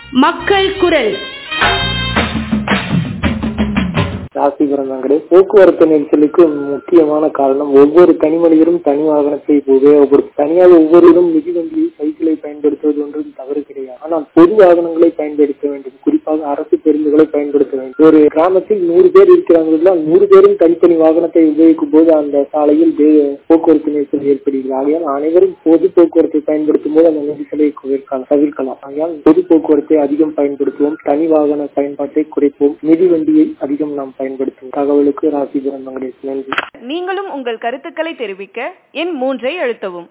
மக்கள் குரல் ராசிபுரம் வெங்கடே போக்குவரத்து நெரிசலுக்கு முக்கியமான காரணம் ஒவ்வொரு தனி மனிதரும் தனி வாகனத்தை உபயோகப்படுத்தும் தனியாக ஒவ்வொருவரும் மிதிவண்டியை சைக்கிளை பயன்படுத்துவது ஒன்றும் தவறு கிடையாது ஆனால் பொது வாகனங்களை பயன்படுத்த வேண்டும் குறிப்பாக அரசு பேருந்துகளை பயன்படுத்த வேண்டும் ஒரு கிராமத்தில் நூறு பேர் இருக்கிறார்கள் நூறு பேரும் தனித்தனி வாகனத்தை உபயோகிக்கும் போது அந்த சாலையில் வே- போக்குவரத்து நெரிசல் ஏற்படுகிறது ஆகையால் அனைவரும் பொது போக்குவரத்தை பயன்படுத்தும் போது அந்த நெரிசலை குறைக்கலாம் தவிர்க்கலாம் ஆகையால் பொது போக்குவரத்தை அதிகம் பயன்படுத்துவோம் தனி வாகன பயன்பாட்டை குறைப்போம் மிதிவண்டியை அதிகம் நாம் பயன்படுத்துவோம் தகவலுக்கு ராசிபுரம் வெங்கடேஷ் நன்றி நீங்களும் உங்கள் கருத்துக்களை தெரிவிக்க எண் மூன்றை அழுத்தவும்